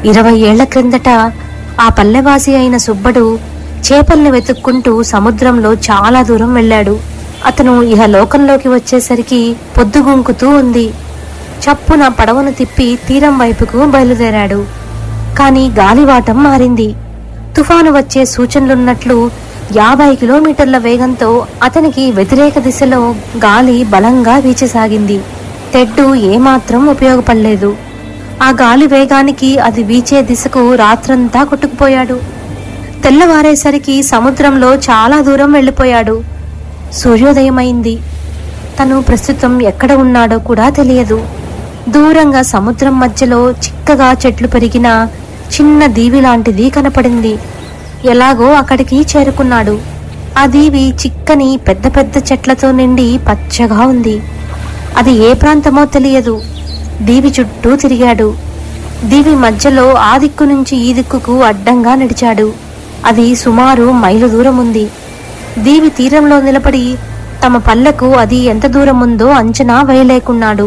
ఇరవై ఏళ్ల క్రిందట ఆ పల్లెవాసి అయిన సుబ్బడు చేపల్ని వెతుక్కుంటూ సముద్రంలో చాలా దూరం వెళ్ళాడు అతను ఇహ లోకంలోకి వచ్చేసరికి పొద్దుగుంకుతూ ఉంది చప్పున పడవను తిప్పి తీరం వైపుకు బయలుదేరాడు కాని గాలివాటం మారింది తుఫాను వచ్చే సూచనలున్నట్లు యాభై కిలోమీటర్ల వేగంతో అతనికి వ్యతిరేక దిశలో గాలి బలంగా వీచసాగింది తెడ్డు ఏమాత్రం ఉపయోగపడలేదు ఆ గాలి వేగానికి అది వీచే దిశకు రాత్రంతా కొట్టుకుపోయాడు తెల్లవారేసరికి సముద్రంలో చాలా దూరం వెళ్ళిపోయాడు సూర్యోదయమైంది తను ప్రస్తుతం ఎక్కడ ఉన్నాడో కూడా తెలియదు దూరంగా సముద్రం మధ్యలో చిక్కగా చెట్లు పెరిగిన చిన్న దీవి లాంటిది కనపడింది ఎలాగో అక్కడికి చేరుకున్నాడు ఆ దీవి చిక్కని పెద్ద పెద్ద చెట్లతో నిండి పచ్చగా ఉంది అది ఏ ప్రాంతమో తెలియదు దీవి చుట్టూ తిరిగాడు దీవి మధ్యలో ఆ దిక్కు నుంచి ఈ దిక్కుకు అడ్డంగా నడిచాడు అది సుమారు మైలు దూరం ఉంది దీవి తీరంలో నిలబడి తమ పల్లెకు అది ఎంత దూరం ఉందో అంచనా వేయలేకున్నాడు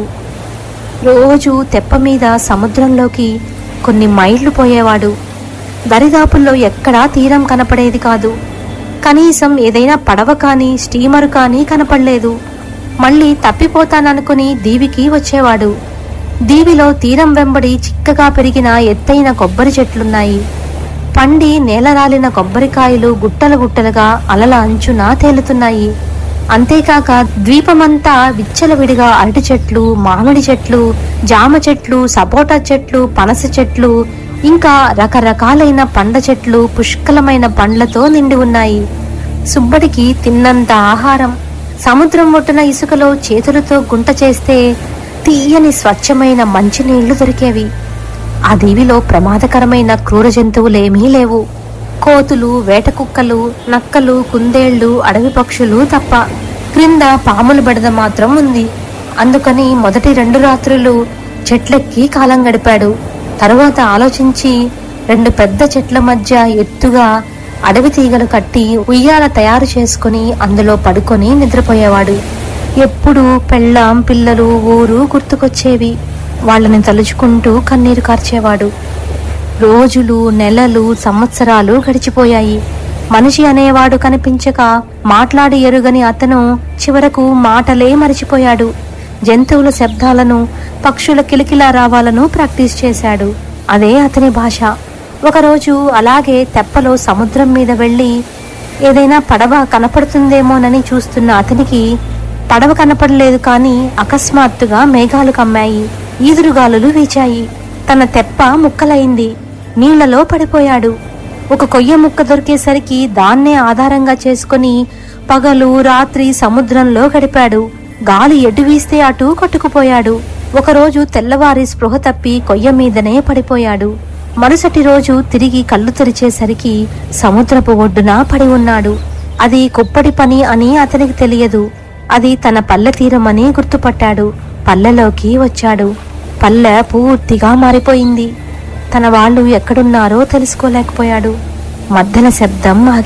రోజు తెప్ప మీద సముద్రంలోకి కొన్ని మైళ్ళు పోయేవాడు దరిదాపుల్లో ఎక్కడా తీరం కనపడేది కాదు కనీసం ఏదైనా పడవ కానీ స్టీమరు కానీ కనపడలేదు మళ్ళీ తప్పిపోతాననుకుని దీవికి వచ్చేవాడు దీవిలో తీరం వెంబడి చిక్కగా పెరిగిన ఎత్తైన కొబ్బరి చెట్లున్నాయి పండి నేలరాలిన కొబ్బరికాయలు గుట్టలు గుట్టలుగా అలల అంచున తేలుతున్నాయి అంతేకాక ద్వీపమంతా విచ్చలవిడిగా అరటి చెట్లు మామిడి చెట్లు జామ చెట్లు సపోటా చెట్లు పనస చెట్లు ఇంకా రకరకాలైన పండ్ల చెట్లు పుష్కలమైన పండ్లతో నిండి ఉన్నాయి సుబ్బడికి తిన్నంత ఆహారం సముద్రం ఒడ్డున ఇసుకలో చేతులతో గుంట చేస్తే తీయని స్వచ్ఛమైన మంచినీళ్లు దొరికేవి ఆ దీవిలో ప్రమాదకరమైన క్రూర జంతువులేమీ లేవు కోతులు వేటకుక్కలు నక్కలు కుందేళ్లు అడవి పక్షులు తప్ప క్రింద పాముల బెడద మాత్రం ఉంది అందుకని మొదటి రెండు రాత్రులు చెట్లెక్కి కాలం గడిపాడు తరువాత ఆలోచించి రెండు పెద్ద చెట్ల మధ్య ఎత్తుగా అడవి తీగలు కట్టి ఉయ్యాల తయారు చేసుకుని అందులో పడుకొని నిద్రపోయేవాడు ఎప్పుడు పెళ్ళాం పిల్లలు ఊరు గుర్తుకొచ్చేవి వాళ్ళని తలుచుకుంటూ కన్నీరు కార్చేవాడు రోజులు నెలలు సంవత్సరాలు గడిచిపోయాయి మనిషి అనేవాడు కనిపించక మాట్లాడి ఎరుగని అతను చివరకు మాటలే మరిచిపోయాడు జంతువుల శబ్దాలను పక్షుల కిలకిలా రావాలను ప్రాక్టీస్ చేశాడు అదే అతని భాష ఒకరోజు అలాగే తెప్పలో సముద్రం మీద వెళ్ళి ఏదైనా పడవ కనపడుతుందేమోనని చూస్తున్న అతనికి పడవ కనపడలేదు కానీ అకస్మాత్తుగా మేఘాలు కమ్మాయి ఈదురుగాలులు వీచాయి తన తెప్ప ముక్కలైంది నీళ్లలో పడిపోయాడు ఒక కొయ్య ముక్క దొరికేసరికి దాన్నే ఆధారంగా చేసుకుని పగలు రాత్రి సముద్రంలో గడిపాడు గాలి ఎటు వీస్తే అటు కొట్టుకుపోయాడు ఒకరోజు తెల్లవారి స్పృహ తప్పి కొయ్య మీదనే పడిపోయాడు మరుసటి రోజు తిరిగి కళ్ళు తెరిచేసరికి సముద్రపు ఒడ్డున పడి ఉన్నాడు అది కుప్పడి పని అని అతనికి తెలియదు అది తన పల్లె తీరమని గుర్తుపట్టాడు పల్లెలోకి వచ్చాడు పల్లె పూర్తిగా మారిపోయింది తన వాళ్ళు ఎక్కడున్నారో తెలుసుకోలేకపోయాడు మధ్యన శబ్దం ఆగి